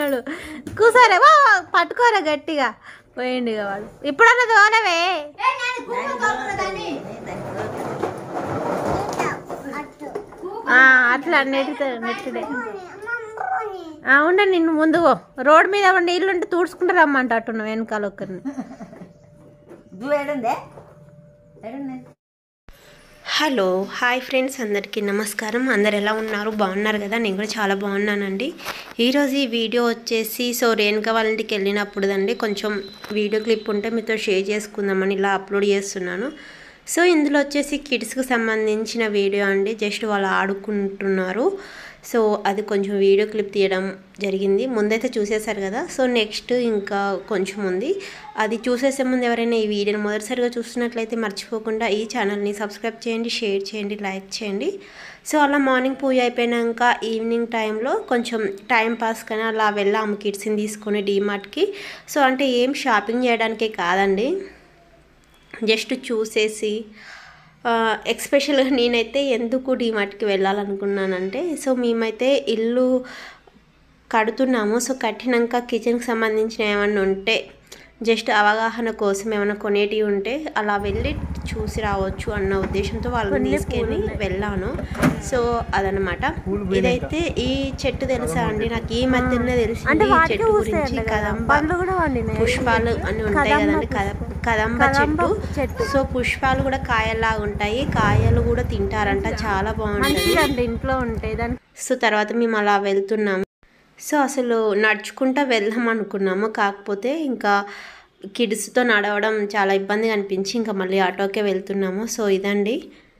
అన్నాడు కూసారే వా పట్టుకోరా గట్టిగా పోయిండు ఇక వాడు ఇప్పుడన్నా దోనవే ఆ, అట్లా నెట్టుతా నెట్టుడే ఆ, ఉండండి నిన్ను ముందు పో. రోడ్ మీద ఉండి ఇల్లుంటే తూడ్చుకుంటూ రమ్మంట అట్టున్నావు వెనకాల ఒక్కరిని ఏడుందే ఏడుంది హలో హాయ్ ఫ్రెండ్స్ అందరికీ నమస్కారం అందరు ఎలా ఉన్నారు బాగున్నారు కదా నేను కూడా చాలా బాగున్నానండి ఈరోజు ఈ వీడియో వచ్చేసి సో రేణుక వాళ్ళ ఇంటికి వెళ్ళినప్పుడు అండి కొంచెం వీడియో క్లిప్ ఉంటే మీతో షేర్ చేసుకుందామని ఇలా అప్లోడ్ చేస్తున్నాను సో ఇందులో వచ్చేసి కిడ్స్కి సంబంధించిన వీడియో అండి జస్ట్ వాళ్ళు ఆడుకుంటున్నారు సో అది కొంచెం వీడియో క్లిప్ తీయడం జరిగింది ముందైతే చూసేశారు కదా సో నెక్స్ట్ ఇంకా కొంచెం ఉంది అది చూసేసే ముందు ఎవరైనా ఈ వీడియోని మొదటిసారిగా చూస్తున్నట్లయితే మర్చిపోకుండా ఈ ఛానల్ని సబ్స్క్రైబ్ చేయండి షేర్ చేయండి లైక్ చేయండి సో అలా మార్నింగ్ పూజ అయిపోయినాక ఈవినింగ్ టైంలో కొంచెం టైం పాస్ కానీ అలా వెళ్ళాము కిడ్స్ని తీసుకొని డీమార్ట్కి సో అంటే ఏం షాపింగ్ చేయడానికే కాదండి జస్ట్ చూసేసి ఎక్స్పెషల్గా నేనైతే ఎందుకు డీమార్ట్కి వెళ్ళాలనుకున్నానంటే సో మేమైతే ఇల్లు కడుతున్నాము సో కట్టినాక కిచెన్కి సంబంధించిన ఏమన్నా ఉంటే జస్ట్ అవగాహన కోసం ఏమైనా కొనేటివి ఉంటే అలా వెళ్ళి చూసి రావచ్చు అన్న ఉద్దేశంతో వాళ్ళని తీసుకెళ్ళి వెళ్ళాను సో అదనమాట ఇదైతే ఈ చెట్టు తెలుసా అండి నాకు ఈ మధ్యనే తెలిసింది ఈ చెట్టు గురించి కదంబ పండ్లు కూడా వండినాయి పుష్పాలు అని ఉంటాయి కదండి కద- కదంబ చెట్టు చెట్టు. సో పుష్పాలు కూడా కాయల్లా ఉంటాయి కాయలు కూడా తింటారంట చాలా బాగుంటుంది మంచిదండి ఇంట్లో ఉంటాయి దానికి సో తర్వాత మేము అలా వెళ్తున్నాము సో అసలు నడుచుకుంటా వెళ్దాం అనుకున్నాము కాకపోతే ఇంకా కిడ్స్తో నడవడం చాలా ఇబ్బందిగా అనిపించి ఇంకా మళ్ళీ ఆటోకే వెళ్తున్నాము సో ఇదండి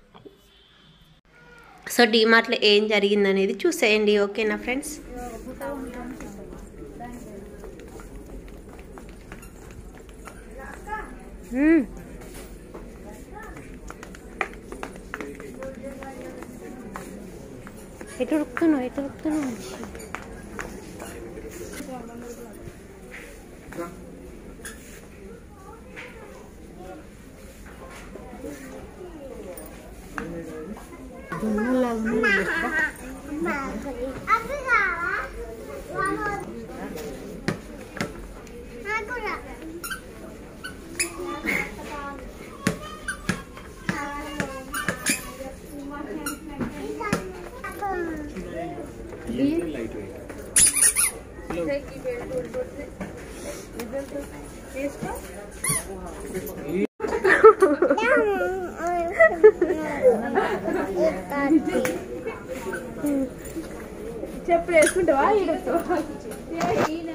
సో డీమార్ట్లో ఏం జరిగిందనేది చూసేయండి ఓకేనా ఫ్రెండ్స్ మ్మ్. ఎటు ఉరుకుతున్నావు ఎటు ఉరుకుతున్నావు చెప్పు వేసుకుంటావా ఈడొచ్చు